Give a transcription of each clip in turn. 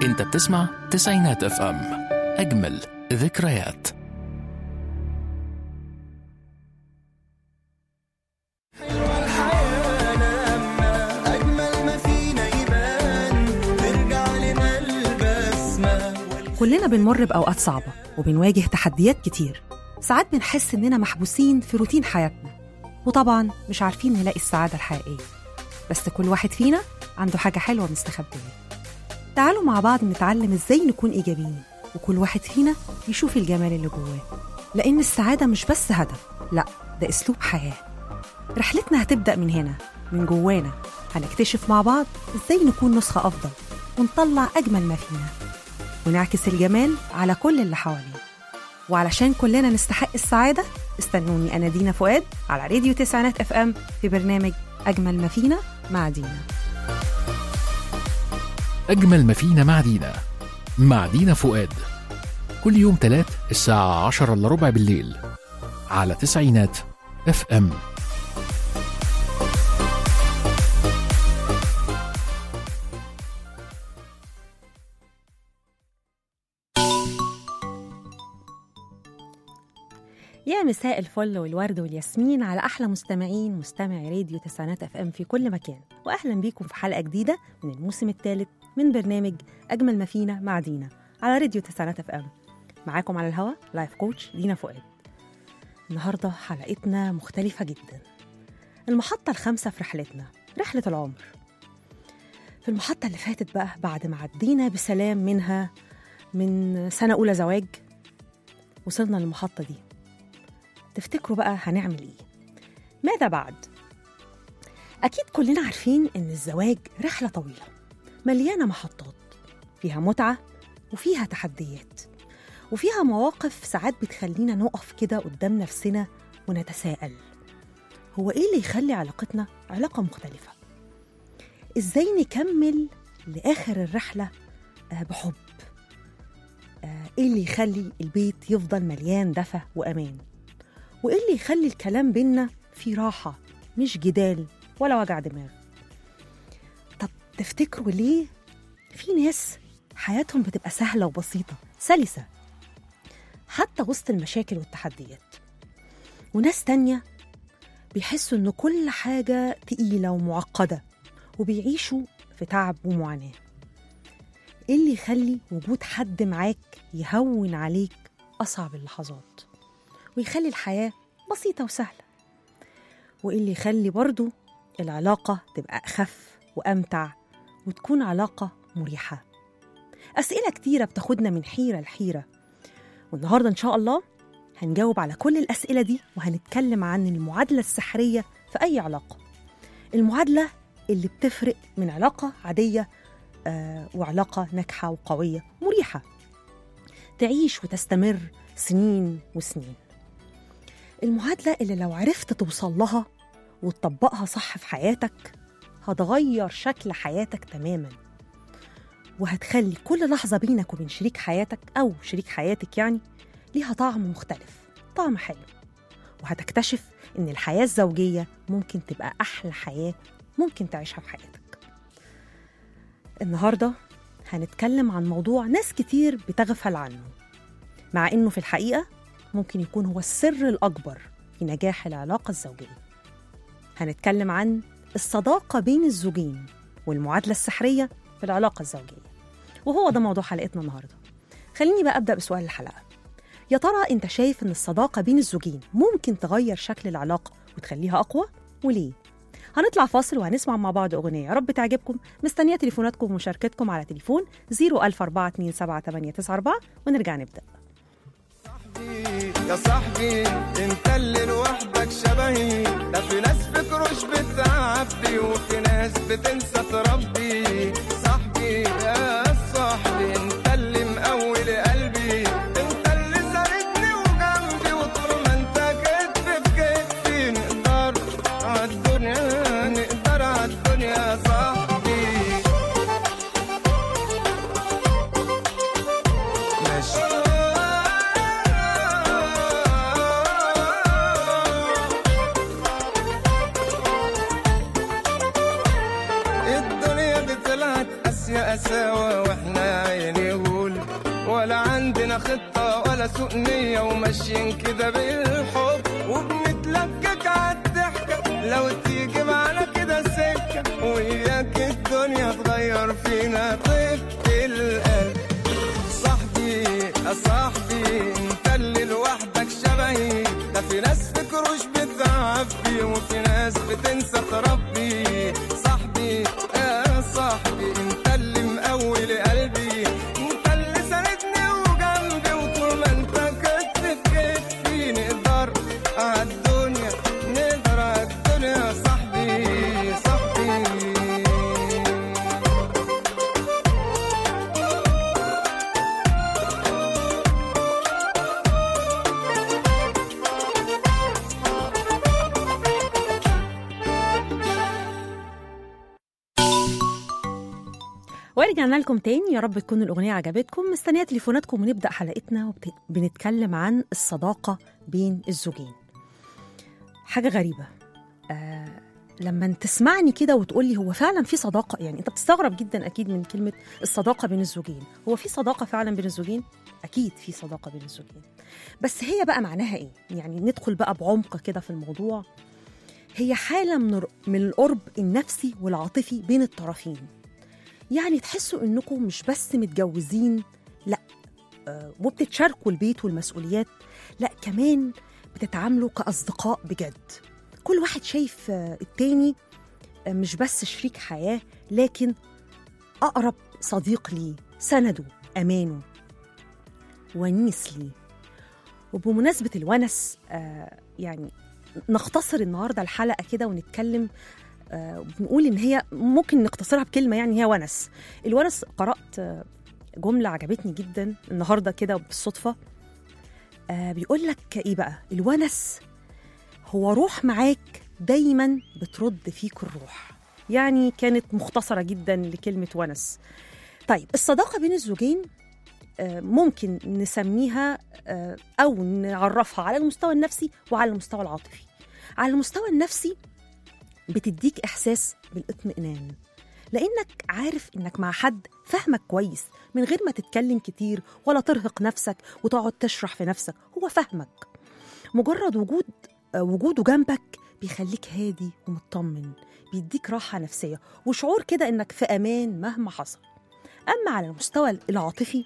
انت بتسمع تسعينات اف ام اجمل ذكريات حلوة الحياة لما أجمل ما فينا يبان نرجع لنا البسمة كلنا بنمر بأوقات صعبة وبنواجه تحديات كتير ساعات بنحس إننا محبوسين في روتين حياتنا وطبعا مش عارفين نلاقي السعادة الحقيقية بس كل واحد فينا عنده حاجة حلوة مستخبية تعالوا مع بعض نتعلم إزاي نكون إيجابيين وكل واحد فينا يشوف الجمال اللي جواه لأن السعادة مش بس هدف لأ ده أسلوب حياة رحلتنا هتبدأ من هنا من جوانا هنكتشف مع بعض إزاي نكون نسخة أفضل ونطلع أجمل ما فينا ونعكس الجمال على كل اللي حوالينا وعلشان كلنا نستحق السعادة استنوني أنا دينا فؤاد على راديو تسعينات اف ام في برنامج أجمل ما فينا مع دينا أجمل ما فينا مع دينا مع دينا فؤاد كل يوم تلات الساعة عشرة إلا ربع بالليل على تسعينات اف ام يا مساء الفل والورد والياسمين على أحلى مستمعين مستمعي راديو تسعينات اف ام في كل مكان وأهلا بيكم في حلقة جديدة من الموسم الثالث من برنامج أجمل ما فينا مع دينا على راديو تسعينات اف ام معاكم على الهوا لايف كوتش دينا فؤاد النهاردة حلقتنا مختلفة جدا المحطة الخامسة في رحلتنا رحلة العمر في المحطة اللي فاتت بقى بعد ما عدينا بسلام منها من سنة أولى زواج وصلنا للمحطة دي تفتكروا بقى هنعمل ايه ماذا بعد اكيد كلنا عارفين ان الزواج رحله طويله مليانه محطات فيها متعه وفيها تحديات وفيها مواقف ساعات بتخلينا نقف كده قدام نفسنا ونتساءل هو ايه اللي يخلي علاقتنا علاقه مختلفه ازاي نكمل لاخر الرحله آه، بحب آه، ايه اللي يخلي البيت يفضل مليان دفى وامان وايه اللي يخلي الكلام بينا فيه راحه مش جدال ولا وجع دماغ طب تفتكروا ليه في ناس حياتهم بتبقى سهله وبسيطه سلسه حتى وسط المشاكل والتحديات وناس تانية بيحسوا إن كل حاجة تقيلة ومعقدة وبيعيشوا في تعب ومعاناة إيه اللي يخلي وجود حد معاك يهون عليك أصعب اللحظات ويخلي الحياة بسيطة وسهلة وإيه اللي يخلي برضو العلاقة تبقى أخف وأمتع وتكون علاقة مريحة أسئلة كتيرة بتاخدنا من حيرة لحيرة والنهاردة إن شاء الله هنجاوب على كل الأسئلة دي وهنتكلم عن المعادلة السحرية في أي علاقة المعادلة اللي بتفرق من علاقة عادية آه وعلاقة ناجحة وقوية مريحة تعيش وتستمر سنين وسنين المعادلة اللي لو عرفت توصل لها وتطبقها صح في حياتك هتغير شكل حياتك تماما وهتخلي كل لحظة بينك وبين شريك حياتك أو شريك حياتك يعني ليها طعم مختلف طعم حلو وهتكتشف إن الحياة الزوجية ممكن تبقى أحلى حياة ممكن تعيشها في حياتك النهاردة هنتكلم عن موضوع ناس كتير بتغفل عنه مع إنه في الحقيقة ممكن يكون هو السر الأكبر في نجاح العلاقة الزوجية هنتكلم عن الصداقة بين الزوجين والمعادلة السحرية في العلاقة الزوجية وهو ده موضوع حلقتنا النهاردة خليني بقى أبدأ بسؤال الحلقة يا ترى أنت شايف إن الصداقة بين الزوجين ممكن تغير شكل العلاقة وتخليها أقوى؟ وليه؟ هنطلع فاصل وهنسمع مع بعض أغنية يا رب تعجبكم مستنية تليفوناتكم ومشاركتكم على تليفون 004278994 ونرجع نبدأ يا صاحبي انت اللي لوحدك شبهي ده في ناس فكروش بتعبي وفي ناس بتنسى تربي صاحبي يا صاحبي انت اللي مقوي قلبي انت اللي ساندني وجنبي وطول ما انت كتف في كتفي نقدر عالدنيا نقدر عالدنيا يا صاحبي ماشي الدنيا ناس يا قساوة واحنا عيني غول ولا عندنا خطة ولا سوء نية وماشيين كده بالحب وبنتلكك عالضحكة لو تيجي معانا كده سكة وياك الدنيا تغير فينا طيبة القلب صاحبي يا صاحبي انت اللي لوحدك شبهي ده في ناس في كروش بتعبي وفي ناس بتنسى تربي صاحبي يا صاحبي انت اللي مقوي قلبي انت اللي ساندني وجنبي وطول ما انت كتف في كتفي نقدر عالدنيا نقدر عالدنيا صاحبي صاحبي ورجعنا لكم تاني يا رب تكون الأغنية عجبتكم مستنية تليفوناتكم ونبدأ حلقتنا وبنتكلم عن الصداقة بين الزوجين حاجة غريبة آه لما تسمعني كده وتقولي هو فعلا في صداقة يعني انت بتستغرب جدا أكيد من كلمة الصداقة بين الزوجين هو في صداقة فعلا بين الزوجين أكيد في صداقة بين الزوجين بس هي بقى معناها إيه يعني ندخل بقى بعمق كده في الموضوع هي حالة من الر- من القرب النفسي والعاطفي بين الطرفين يعني تحسوا انكم مش بس متجوزين لا آه، وبتتشاركوا البيت والمسؤوليات لا كمان بتتعاملوا كأصدقاء بجد كل واحد شايف آه، التاني آه، مش بس شريك حياة لكن أقرب صديق ليه سنده أمانه ونيس ليه وبمناسبة الونس آه، يعني نختصر النهاردة الحلقة كده ونتكلم آه، وبنقول إن هي ممكن نختصرها بكلمة يعني هي ونس الونس قرأت آه، جملة عجبتني جدا النهاردة كده بالصدفة آه، بيقول لك إيه بقى الونس هو روح معاك دايما بترد فيك الروح يعني كانت مختصرة جدا لكلمة ونس طيب الصداقة بين الزوجين آه، ممكن نسميها آه، أو نعرفها على المستوى النفسي وعلى المستوى العاطفي على المستوى النفسي بتديك إحساس بالاطمئنان لأنك عارف إنك مع حد فاهمك كويس من غير ما تتكلم كتير ولا ترهق نفسك وتقعد تشرح في نفسك هو فاهمك مجرد وجود آه، وجوده جنبك بيخليك هادي ومطمن بيديك راحة نفسية وشعور كده إنك في أمان مهما حصل أما على المستوى العاطفي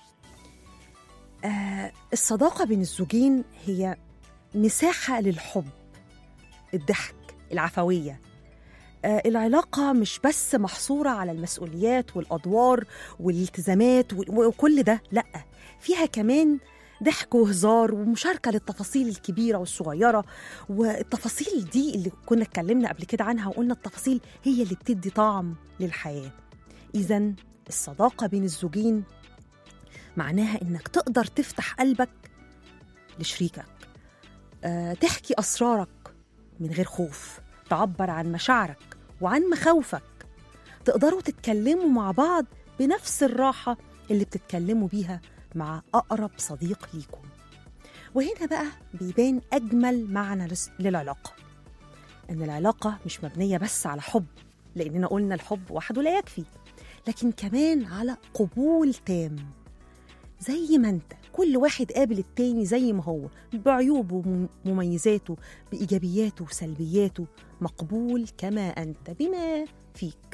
آه الصداقة بين الزوجين هي مساحة للحب الضحك العفوية آه العلاقة مش بس محصورة على المسؤوليات والأدوار والالتزامات و- وكل ده لأ فيها كمان ضحك وهزار ومشاركة للتفاصيل الكبيرة والصغيرة والتفاصيل دي اللي كنا اتكلمنا قبل كده عنها وقلنا التفاصيل هي اللي بتدي طعم للحياة إذا الصداقة بين الزوجين معناها إنك تقدر تفتح قلبك لشريكك آه، تحكي أسرارك من غير خوف تعبر عن مشاعرك وعن مخاوفك تقدروا تتكلموا مع بعض بنفس الراحة اللي بتتكلموا بيها مع أقرب صديق ليكم وهنا بقى بيبان أجمل معنى لس- للعلاقة إن العلاقة مش مبنية بس على حب لأننا قلنا الحب وحده لا يكفي لكن كمان على قبول تام زي ما انت كل واحد قابل التاني زي ما هو بعيوبه ومميزاته بإيجابياته وسلبياته مقبول كما أنت بما فيك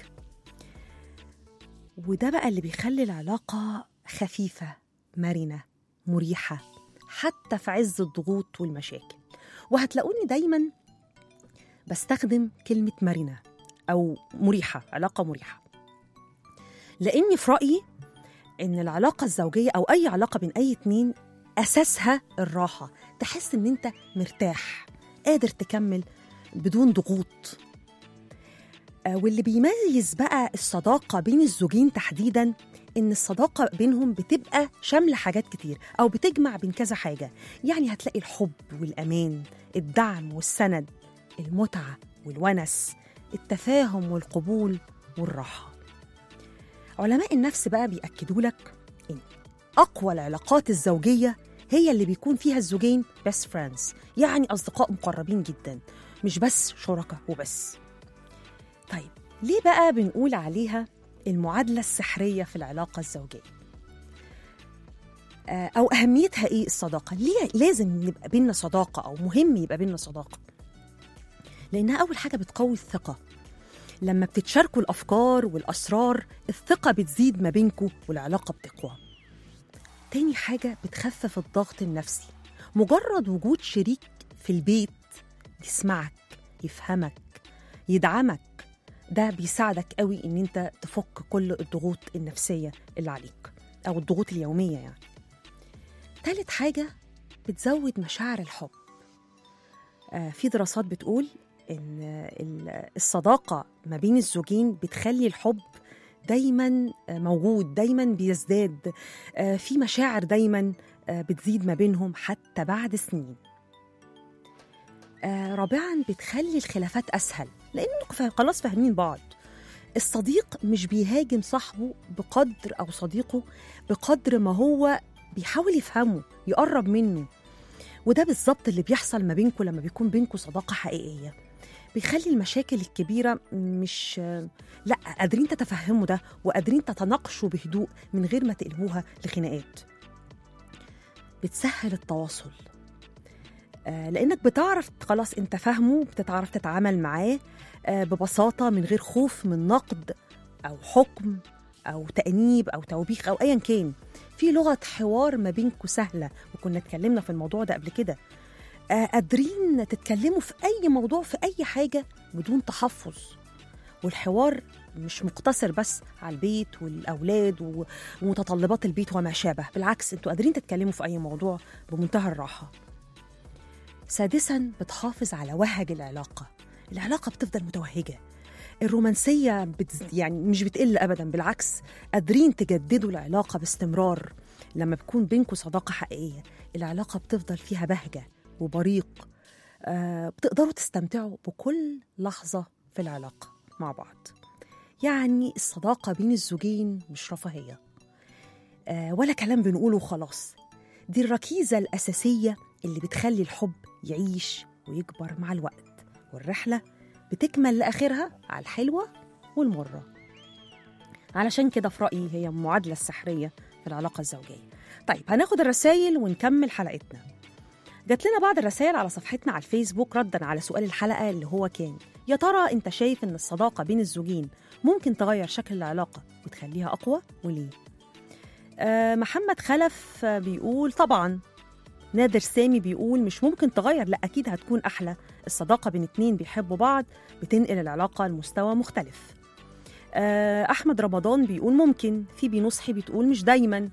وده بقى اللي بيخلي العلاقة خفيفة مرنة مريحة حتى في عز الضغوط والمشاكل وهتلاقوني دايما بستخدم كلمة مرنة أو مريحة علاقة مريحة لأني في رأيي إن العلاقة الزوجية أو أي علاقة بين أي اتنين أساسها الراحة تحس إن أنت مرتاح قادر تكمل بدون ضغوط آه، واللي بيميز بقى الصداقة بين الزوجين تحديدا إن الصداقة بينهم بتبقى شاملة حاجات كتير أو بتجمع بين كذا حاجة يعني هتلاقي الحب والأمان الدعم والسند المتعة والونس التفاهم والقبول والراحة علماء النفس بقى بيأكدوا لك إن أقوى العلاقات الزوجية هي اللي بيكون فيها الزوجين best friends يعني أصدقاء مقربين جدا مش بس شركاء وبس طيب ليه بقى بنقول عليها المعادلة السحرية في العلاقة الزوجية آه، أو أهميتها إيه الصداقة ليه لازم يبقى بينا صداقة أو مهم يبقى بينا صداقة لأنها أول حاجة بتقوي الثقة لما بتتشاركوا الأفكار والأسرار الثقة بتزيد ما بينكوا والعلاقة بتقوى تاني حاجة بتخفف الضغط النفسي مجرد وجود شريك في البيت يسمعك يفهمك يدعمك ده بيساعدك قوي ان انت تفك كل الضغوط النفسية اللي عليك او الضغوط اليومية يعني تالت حاجة بتزود مشاعر الحب آه في دراسات بتقول ان ال- الصداقة ما بين الزوجين بتخلي الحب دايما آه، موجود دايما بيزداد آه، في مشاعر دايما آه، بتزيد ما بينهم حتى بعد سنين آه، رابعا بتخلي الخلافات اسهل لانكم فا- خلاص فاهمين بعض الصديق مش بيهاجم صاحبه بقدر او صديقه بقدر ما هو بيحاول يفهمه يقرب منه وده بالظبط اللي بيحصل ما بينكم لما بيكون بينكم صداقه حقيقيه بيخلي المشاكل الكبيره مش لا قادرين تتفهموا ده وقادرين تتناقشوا بهدوء من غير ما تقلبوها لخناقات بتسهل التواصل آه، لانك بتعرف خلاص انت فاهمه بتعرف تتعامل معاه آه، ببساطه من غير خوف من نقد او حكم او تانيب او توبيخ او ايا كان في لغه حوار ما بينكم سهله وكنا اتكلمنا في الموضوع ده قبل كده آه، قادرين تتكلموا في اي موضوع في اي حاجه بدون تحفظ والحوار مش مقتصر بس على البيت والاولاد و- ومتطلبات البيت وما شابه بالعكس انتوا قادرين تتكلموا في اي موضوع بمنتهى الراحه سادسا بتحافظ على وهج العلاقه العلاقه بتفضل متوهجه الرومانسيه بت... يعني مش بتقل ابدا بالعكس قادرين تجددوا العلاقه باستمرار لما بيكون بينكم صداقه حقيقيه العلاقه بتفضل فيها بهجه وبريق آه بتقدروا تستمتعوا بكل لحظه في العلاقه مع بعض يعني الصداقه بين الزوجين مش رفاهيه آه ولا كلام بنقوله وخلاص دي الركيزه الاساسيه اللي بتخلي الحب يعيش ويكبر مع الوقت والرحله بتكمل لاخرها على الحلوه والمره علشان كده في رايي هي المعادله السحريه في العلاقه الزوجيه طيب هناخد الرسائل ونكمل حلقتنا جات لنا بعض الرسائل على صفحتنا على الفيسبوك ردا على سؤال الحلقه اللي هو كان يا ترى انت شايف ان الصداقه بين الزوجين ممكن تغير شكل العلاقه وتخليها اقوى وليه آه محمد خلف آه، بيقول طبعا نادر سامي بيقول مش ممكن تغير لا اكيد هتكون احلى الصداقه بين اتنين بيحبوا بعض بتنقل العلاقه لمستوى مختلف آه، احمد رمضان بيقول ممكن في بنصحي بتقول مش دايما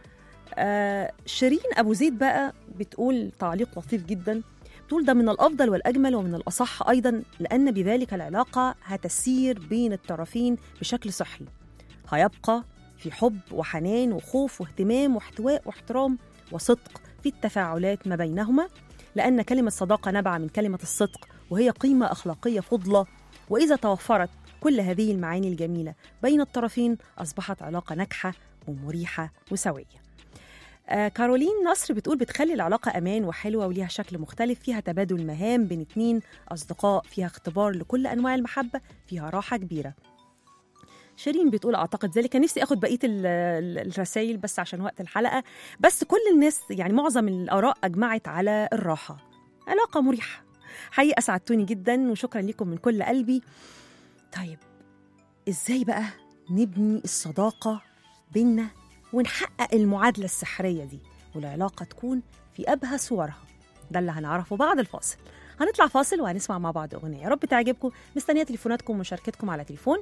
آه، شيرين ابو زيد بقى بتقول تعليق لطيف جدا بتقول ده من الافضل والاجمل ومن الاصح ايضا لان بذلك العلاقه هتسير بين الطرفين بشكل صحي هيبقى في حب وحنان وخوف واهتمام واحتواء واحترام وصدق في التفاعلات ما بينهما لان كلمه صداقه نبع من كلمه الصدق وهي قيمه اخلاقيه فضله واذا توفرت كل هذه المعاني الجميله بين الطرفين اصبحت علاقه ناجحه ومريحه وسويه آه كارولين نصر بتقول بتخلي العلاقة أمان وحلوة وليها شكل مختلف فيها تبادل مهام بين اتنين أصدقاء فيها اختبار لكل أنواع المحبة فيها راحة كبيرة شيرين بتقول أعتقد ذلك كان نفسي أخد بقية ال- ال- الرسائل بس عشان وقت الحلقة بس كل الناس يعني معظم الآراء أجمعت على الراحة علاقة مريحة حقيقة أسعدتوني جدا وشكرا لكم من كل قلبي طيب إزاي بقى نبني الصداقة بينا ونحقق المعادلة السحرية دي والعلاقة تكون في أبهى صورها ده اللي هنعرفه بعد الفاصل هنطلع فاصل وهنسمع مع بعض أغنية يا رب تعجبكم مستنية تليفوناتكم ومشاركتكم على تليفون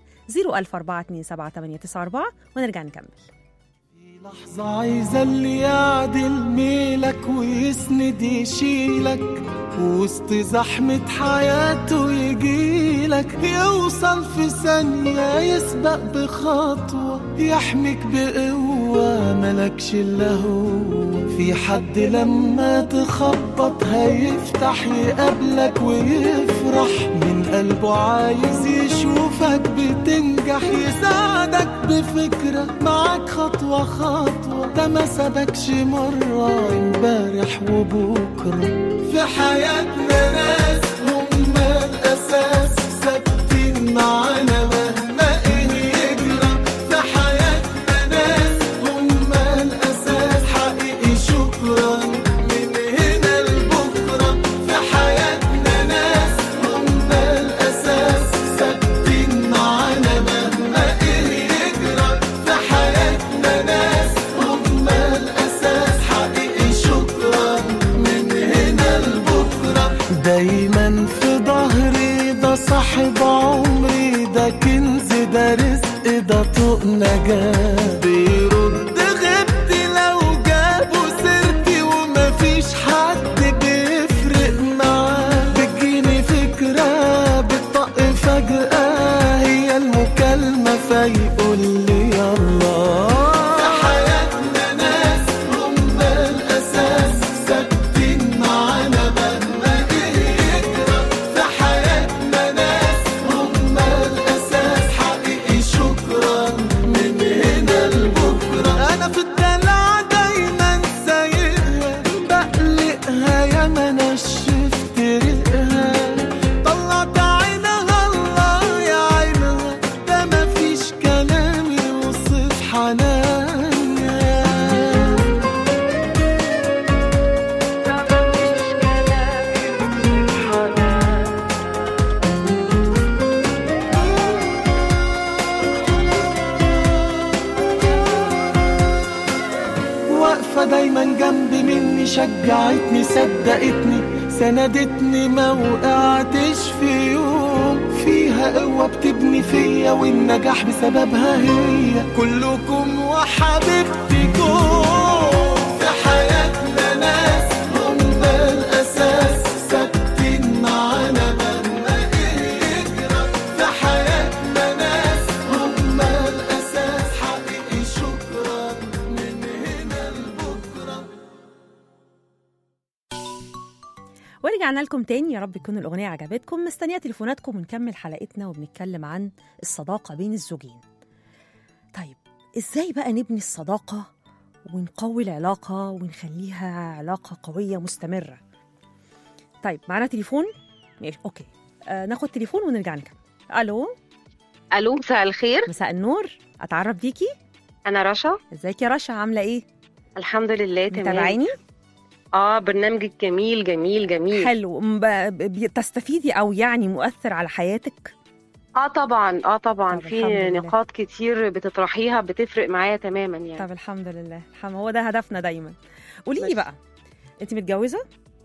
004278894 ونرجع نكمل لحظة عايزة اللي يعدل ميلك ويسند يشيلك وسط زحمة حياته يجيلك يوصل في ثانية يسبق بخطوة يحميك بقوة ملكش إلا هو في حد لما تخبط هيفتح يقابلك ويفرح من قلبه عايز يشوفك بتنجح يساعدك بفكرة معاك خطوة خطوة ده ما سابكش مرة امبارح وبكرة في حياتنا ناس هم الأساس ثابتين معانا مهما ايه يجرى كنز ده رزق ده طوق نجاة بيرد غبت لو جابوا سيرتي ومفيش حد بيفرق معاه بتجيني فكرة بتطق فجأة هي المكالمة فيقول لي يلا في حياتنا ناس هم الأساس ثابتين معانا مهما جه يجرى في حياتنا ناس هم الأساس حقيقي شكرا من هنا لبكرة أنا في الدلع دايما سايقها بقلقها يا ما نشفت ريقها طلعت عينها الله يا عينها ده مفيش كلام يوصف حنانها واقفة دايما جنبي مني شجعتني صدقتني سندتني ما وقعتش في يوم فيها قوة بتبني فيا والنجاح بسببها هي كلكم وحبيبتكم في حياتنا ناس هم الأساس ثابتين معانا مهما يجرى في حياتنا ناس هم الأساس حقيقي شكرا من هنا لبكرة ورجعنا لكم تاني يا رب تكون الأغنية عجبتكم مستنية تليفوناتكم ونكمل حلقتنا وبنتكلم عن الصداقة بين الزوجين طيب إزاي بقى نبني الصداقة ونقوي العلاقة ونخليها علاقة قوية مستمرة طيب معانا تليفون ماشي أوكي آه ناخد تليفون ونرجع نكمل ألو الو مساء الخير مساء النور أتعرف بيكي انا رشا ازيك يا رشا عاملة إيه؟ الحمد لله تمام متابعيني؟ اه برنامجك جميل جميل جميل حلو م- ب- ب- تستفيدي أو يعني مؤثر على حياتك؟ اه طبعا اه طبعا طب في الحمد لله. نقاط كتير بتطرحيها بتفرق معايا تماما يعني طب الحمد لله الحمد هو ده هدفنا دايما قولي لي بس. بقى انت متجوزه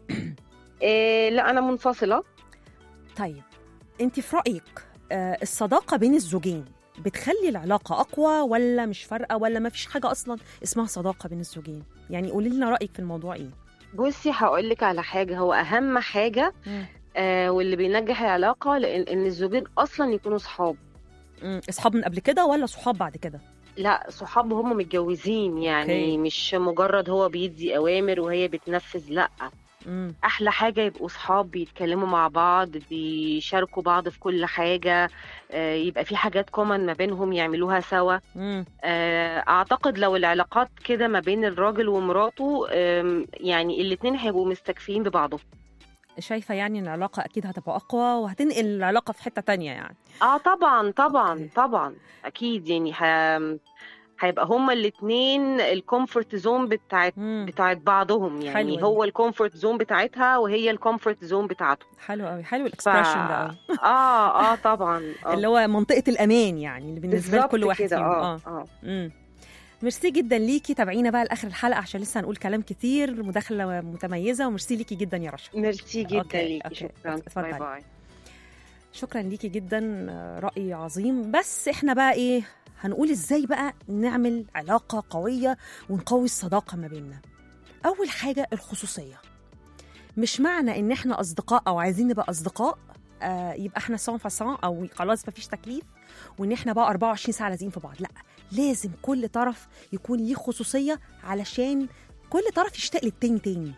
إيه لا انا منفصله طيب انت في رايك آه، الصداقه بين الزوجين بتخلي العلاقه اقوى ولا مش فارقه ولا ما فيش حاجه اصلا اسمها صداقه بين الزوجين يعني قولي لنا رايك في الموضوع ايه بصي هقول لك على حاجه هو اهم حاجه آه واللي بينجح العلاقه لان ان الزوجين اصلا يكونوا صحاب مم، اصحاب من قبل كده ولا صحاب بعد كده لا صحاب هم متجوزين يعني أوكي. مش مجرد هو بيدي اوامر وهي بتنفذ لا مم. احلى حاجه يبقوا صحاب بيتكلموا مع بعض بيشاركوا بعض في كل حاجه آه، يبقى في حاجات كومن ما بينهم يعملوها سوا مم. آه، اعتقد لو العلاقات كده ما بين الراجل ومراته آم، يعني الاتنين هيبقوا مستكفين ببعضهم شايفه يعني ان العلاقه اكيد هتبقى اقوى وهتنقل العلاقه في حته تانية يعني اه طبعا طبعا أوكي. طبعا اكيد يعني ه... هيبقى هما الاتنين الكومفورت زون بتاعت مم. بتاعت بعضهم حلوة يعني دي. هو الكومفورت زون بتاعتها وهي الكومفورت زون بتاعته حلو قوي حلو ف... الاكسبريشن ده قوي اه اه طبعا آه. اللي هو منطقه الامان يعني اللي بالنسبه بالظبط لكل واحد كده، فيهم اه اه امم ميرسي جدا ليكي تابعينا بقى لاخر الحلقه عشان لسه هنقول كلام كتير مداخله متميزه وميرسي ليكي جدا يا رشا ميرسي جدا أوكي، ليكي أوكي. شكرا اتفضلي. باي باي شكرا ليكي جدا آه، راي عظيم بس احنا بقى ايه هنقول ازاي بقى نعمل علاقه قويه ونقوي الصداقه ما بيننا اول حاجه الخصوصيه مش معنى ان احنا اصدقاء او عايزين نبقى اصدقاء آه يبقى احنا سان فاسان او خلاص مفيش تكليف وان احنا بقى 24 ساعه لازقين في بعض لا لازم كل طرف يكون ليه خصوصيه علشان كل طرف يشتاق للتاني تاني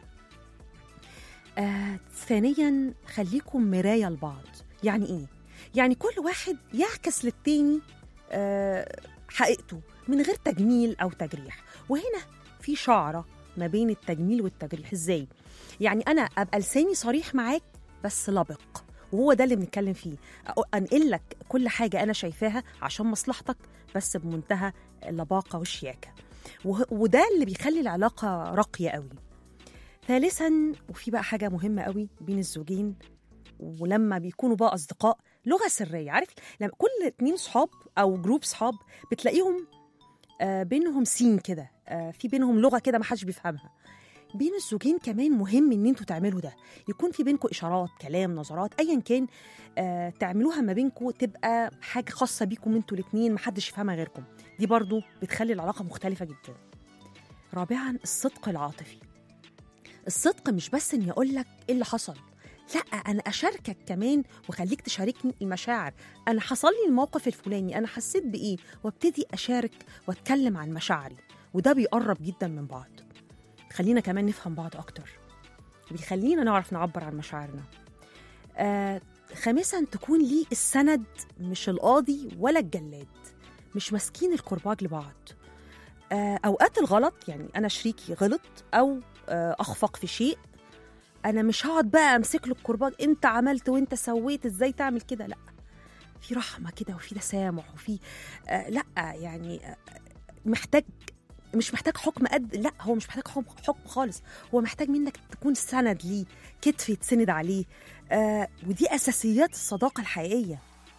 آه ثانيا خليكم مرايه لبعض يعني ايه يعني كل واحد يعكس للتاني آه حقيقته من غير تجميل او تجريح وهنا في شعره ما بين التجميل والتجريح ازاي يعني انا ابقى لساني صريح معاك بس لبق وهو ده اللي بنتكلم فيه أ- انقل لك كل حاجه انا شايفاها عشان مصلحتك بس بمنتهى اللباقه والشياكه وه- وده اللي بيخلي العلاقه راقيه قوي ثالثا وفي بقى حاجه مهمه قوي بين الزوجين ولما بيكونوا بقى اصدقاء لغه سريه عارف لما كل اتنين صحاب او جروب صحاب بتلاقيهم آه بينهم سين كده آه في بينهم لغه كده ما حدش بيفهمها بين الزوجين كمان مهم ان انتوا تعملوا ده يكون في بينكم اشارات كلام نظرات ايا كان آه تعملوها ما بينكم تبقى حاجه خاصه بيكم انتوا الاثنين محدش يفهمها غيركم دي برضو بتخلي العلاقه مختلفه جدا رابعا الصدق العاطفي الصدق مش بس اني اقول لك ايه اللي حصل لا انا اشاركك كمان وخليك تشاركني المشاعر انا حصل لي الموقف الفلاني انا حسيت بايه وابتدي اشارك واتكلم عن مشاعري وده بيقرب جدا من بعض خلينا كمان نفهم بعض اكتر بيخلينا نعرف نعبر عن مشاعرنا آه خامسا تكون لي السند مش القاضي ولا الجلاد مش ماسكين الكرباج لبعض آه اوقات الغلط يعني انا شريكي غلط او آه اخفق في شيء انا مش هقعد بقى امسك له الكرباج انت عملت وانت سويت ازاي تعمل كده لا في رحمه كده وفي تسامح وفي آه لا يعني آه محتاج مش محتاج حكم قد لا هو مش محتاج حكم, حكم خالص هو محتاج منك تكون سند ليه كتف يتسند عليه آه ودي اساسيات الصداقه الحقيقيه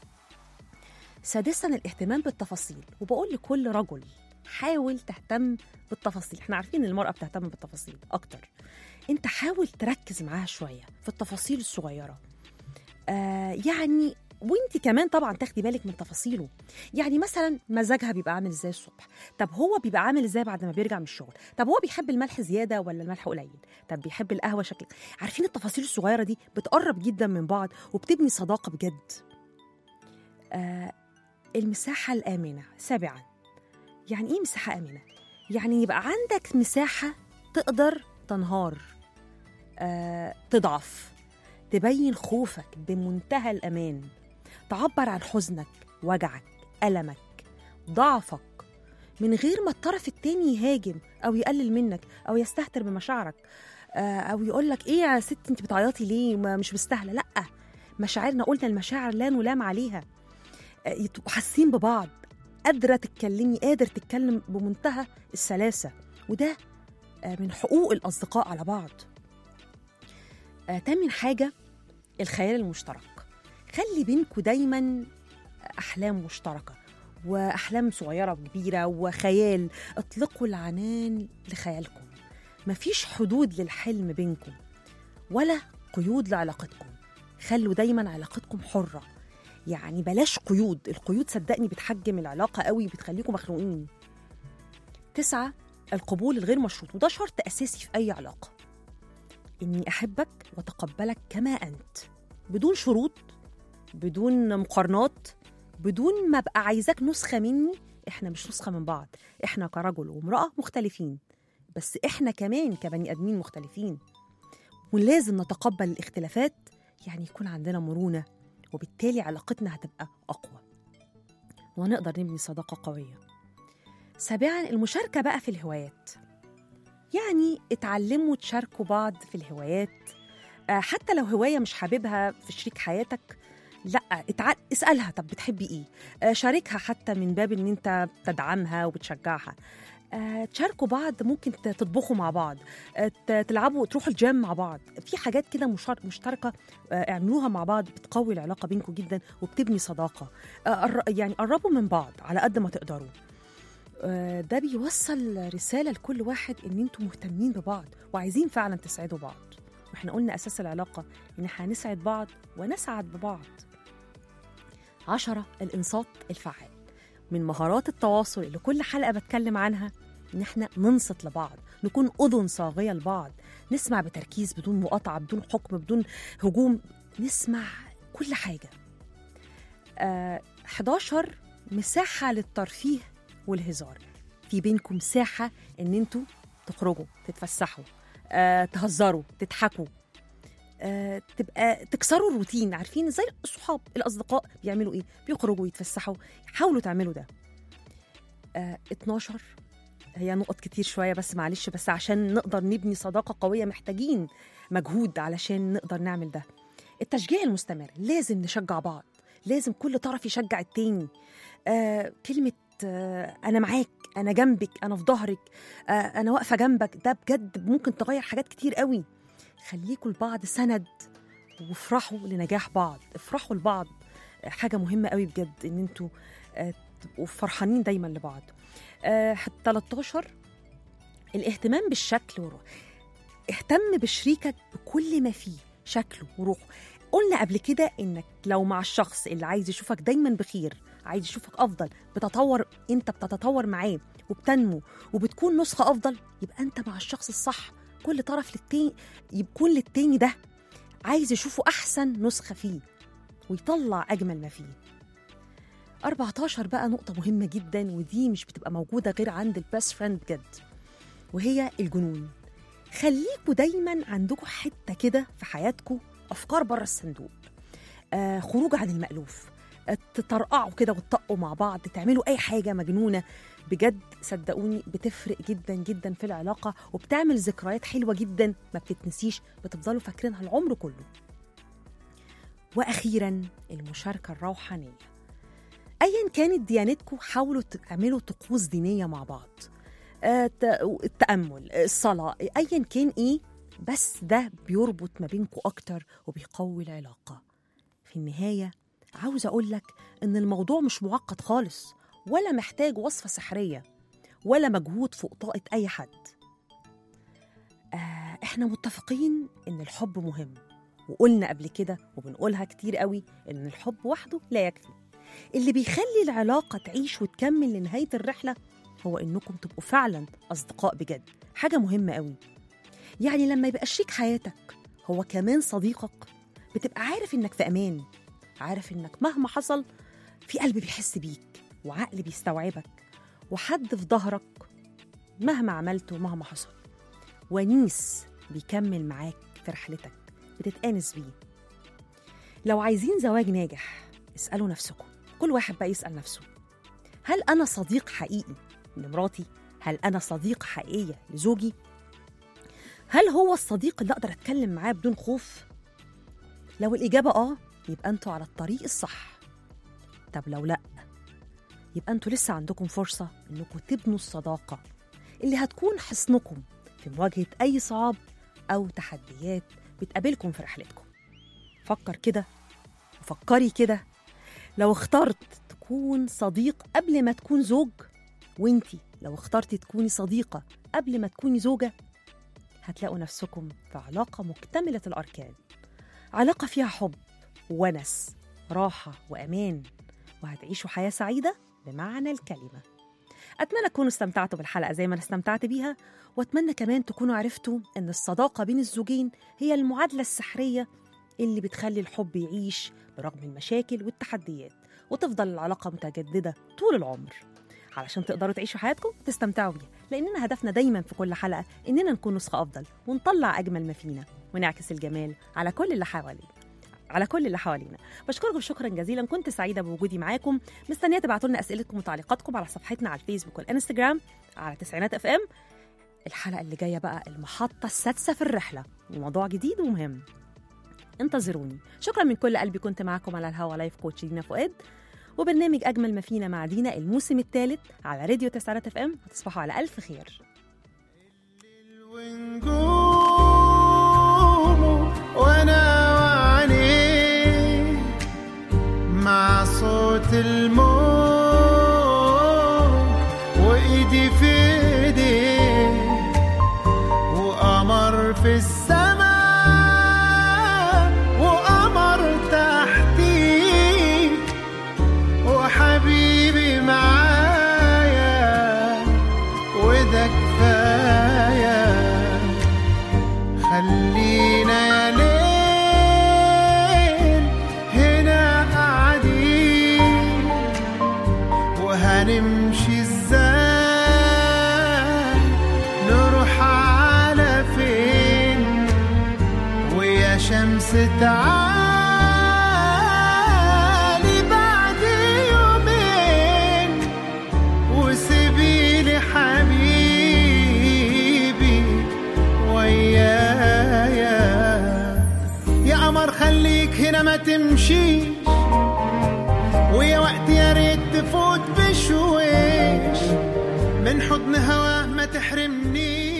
سادسا الاهتمام بالتفاصيل وبقول لكل رجل حاول تهتم بالتفاصيل احنا عارفين ان المرأة بتهتم بالتفاصيل اكتر انت حاول تركز معاها شوية في التفاصيل الصغيرة آه يعني وانت كمان طبعا تاخدي بالك من تفاصيله يعني مثلا مزاجها بيبقى عامل ازاي الصبح طب هو بيبقى عامل ازاي بعد ما بيرجع من الشغل طب هو بيحب الملح زياده ولا الملح قليل طب بيحب القهوه شكل عارفين التفاصيل الصغيره دي بتقرب جدا من بعض وبتبني صداقه بجد آه المساحه الامنه سابعا يعني ايه مساحه امنه يعني يبقى عندك مساحه تقدر تنهار آه تضعف تبين خوفك بمنتهى الامان تعبر عن حزنك وجعك ألمك ضعفك من غير ما الطرف التاني يهاجم أو يقلل منك أو يستهتر بمشاعرك آه، أو يقول لك إيه يا ست أنت بتعيطي ليه ما مش مستاهلة لأ مشاعرنا قلنا المشاعر لا نلام عليها آه، يبقوا حاسين ببعض قادرة تتكلمي قادر تتكلم بمنتهى السلاسة وده آه، من حقوق الأصدقاء على بعض آه، تامن حاجة الخيال المشترك خلي بينكم دايما أحلام مشتركة وأحلام صغيرة وكبيرة وخيال اطلقوا العنان لخيالكم مفيش حدود للحلم بينكم ولا قيود لعلاقتكم خلوا دايما علاقتكم حرة يعني بلاش قيود القيود صدقني بتحجم العلاقة قوي وبتخليكم مخنوقين تسعة القبول الغير مشروط وده شرط أساسي في أي علاقة إني أحبك وأتقبلك كما أنت بدون شروط بدون مقارنات بدون ما ابقى عايزاك نسخه مني احنا مش نسخه من بعض احنا كرجل وامراه مختلفين بس احنا كمان كبني ادمين مختلفين ولازم نتقبل الاختلافات يعني يكون عندنا مرونه وبالتالي علاقتنا هتبقى اقوى ونقدر نبني صداقه قويه سابعا المشاركه بقى في الهوايات يعني اتعلموا تشاركوا بعض في الهوايات آه، حتى لو هوايه مش حاببها في شريك حياتك لا اتع... اسالها طب بتحبي ايه آه، شاركها حتى من باب ان انت بتدعمها وبتشجعها آه، تشاركوا بعض ممكن ت- تطبخوا مع بعض آه، ت- تلعبوا تروحوا الجيم مع بعض في حاجات كده مشار- مشتركه آه، اعملوها مع بعض بتقوي العلاقه بينكم جدا وبتبني صداقه آه، قر- يعني قربوا من بعض على قد ما تقدروا آه، ده بيوصل رساله لكل واحد ان انتم مهتمين ببعض وعايزين فعلا تسعدوا بعض واحنا قلنا اساس العلاقه ان احنا هنسعد بعض ونسعد ببعض عشرة الإنصات الفعال من مهارات التواصل اللي كل حلقة بتكلم عنها إن إحنا ننصت لبعض نكون أذن صاغية لبعض نسمع بتركيز بدون مقاطعة بدون حكم بدون هجوم نسمع كل حاجة آه 11 مساحة للترفيه والهزار في بينكم مساحة إن انتوا تخرجوا تتفسحوا آه تهزروا تضحكوا آه، تبقى تكسروا الروتين عارفين زي الصحاب الاصدقاء بيعملوا ايه بيخرجوا يتفسحوا حاولوا تعملوا ده آه 12 هي نقط كتير شويه بس معلش بس عشان نقدر نبني صداقه قويه محتاجين مجهود علشان نقدر نعمل ده التشجيع المستمر لازم نشجع بعض لازم كل طرف يشجع التاني آه كلمه آه انا معاك انا جنبك انا في ظهرك آه انا واقفه جنبك ده بجد ممكن تغير حاجات كتير قوي خليكوا لبعض سند وافرحوا لنجاح بعض افرحوا لبعض حاجة مهمة قوي بجد ان انتوا آه، تبقوا فرحانين دايما لبعض آه، 13 الاهتمام بالشكل والروح اهتم بشريكك بكل ما فيه شكله وروحه قلنا قبل كده انك لو مع الشخص اللي عايز يشوفك دايما بخير عايز يشوفك افضل بتطور انت بتتطور معاه وبتنمو وبتكون نسخه افضل يبقى انت مع الشخص الصح كل طرف للتاني يكون للتاني ده عايز يشوفه احسن نسخه فيه ويطلع اجمل ما فيه 14 بقى نقطة مهمة جدا ودي مش بتبقى موجودة غير عند البيست فريند بجد وهي الجنون خليكوا دايما عندكم حتة كده في حياتكم أفكار بره الصندوق آه خروج عن المألوف آه، تطرقعوا كده وتطقوا مع بعض تعملوا أي حاجة مجنونة بجد صدقوني بتفرق جدا جدا في العلاقة وبتعمل ذكريات حلوة جدا ما بتتنسيش بتفضلوا فاكرينها العمر كله وأخيرا المشاركة الروحانية ايا كانت ديانتكم حاولوا تعملوا طقوس دينيه مع بعض آه، ت- التامل الصلاه ايا كان ايه بس ده بيربط ما بينكم اكتر وبيقوي العلاقه في النهايه عاوز اقول لك ان الموضوع مش معقد خالص ولا محتاج وصفه سحريه ولا مجهود فوق طاقه اي حد آه احنا متفقين ان الحب مهم وقلنا قبل كده وبنقولها كتير قوي ان الحب وحده لا يكفي اللي بيخلي العلاقة تعيش وتكمل لنهاية الرحلة هو إنكم تبقوا فعلا أصدقاء بجد حاجة مهمة قوي يعني لما يبقى شريك حياتك هو كمان صديقك بتبقى عارف إنك في أمان عارف إنك مهما حصل في قلب بيحس بيك وعقل بيستوعبك وحد في ظهرك مهما عملت ومهما حصل ونيس بيكمل معاك في رحلتك بتتآنس بيه لو عايزين زواج ناجح اسألوا نفسكم كل واحد بقى يسأل نفسه هل أنا صديق حقيقي لمراتي؟ هل أنا صديق حقيقية لزوجي؟ هل هو الصديق اللي أقدر أتكلم معاه بدون خوف؟ لو الإجابة آه يبقى أنتوا على الطريق الصح طب لو لأ يبقى أنتوا لسه عندكم فرصة إنكم تبنوا الصداقة اللي هتكون حصنكم في مواجهة أي صعاب أو تحديات بتقابلكم في رحلتكم فكر كده وفكري كده لو اخترت تكون صديق قبل ما تكون زوج وانتي لو اخترتي تكوني صديقة قبل ما تكوني زوجة هتلاقوا نفسكم في علاقة مكتملة الأركان علاقة فيها حب ونس راحة وأمان وهتعيشوا حياة سعيدة بمعنى الكلمة أتمنى تكونوا استمتعتوا بالحلقة زي ما أنا استمتعت بيها وأتمنى كمان تكونوا عرفتوا أن الصداقة بين الزوجين هي المعادلة السحرية اللي بتخلي الحب يعيش برغم المشاكل والتحديات وتفضل العلاقة متجددة طول العمر علشان تقدروا تعيشوا حياتكم وتستمتعوا بيها لأننا هدفنا دايما في كل حلقة إننا نكون نسخة أفضل ونطلع أجمل ما فينا ونعكس الجمال على كل اللي حوالينا على كل اللي حوالينا بشكركم شكرا جزيلا كنت سعيده بوجودي معاكم مستنيه تبعتوا لنا اسئلتكم وتعليقاتكم على صفحتنا على الفيسبوك والانستجرام على تسعينات اف ام الحلقه اللي جايه بقى المحطه السادسه في الرحله وموضوع جديد ومهم انتظروني شكرا من كل قلبي كنت معاكم على الهوا لايف كوتش دينا فؤاد وبرنامج اجمل ما فينا مع دينا الموسم الثالث على راديو تسعينات اف ام وتصبحوا على الف خير ونجومه وانا وعينيه مع صوت الموج وايدي في ايديه وقمر في السماء وقمر تحتيه وحبيبي معايا وده كفايه خلينا يا ليل هنا قاعدين وهنمشي ازاي نروح على فين ويا شمس تعالي بعد يومين وسيبيلي حبيبي ويايا يا قمر خليك هنا ما تمشيش ويا وقت يا ريت تفوت بشويش من حضن هواه ما تحرمنيش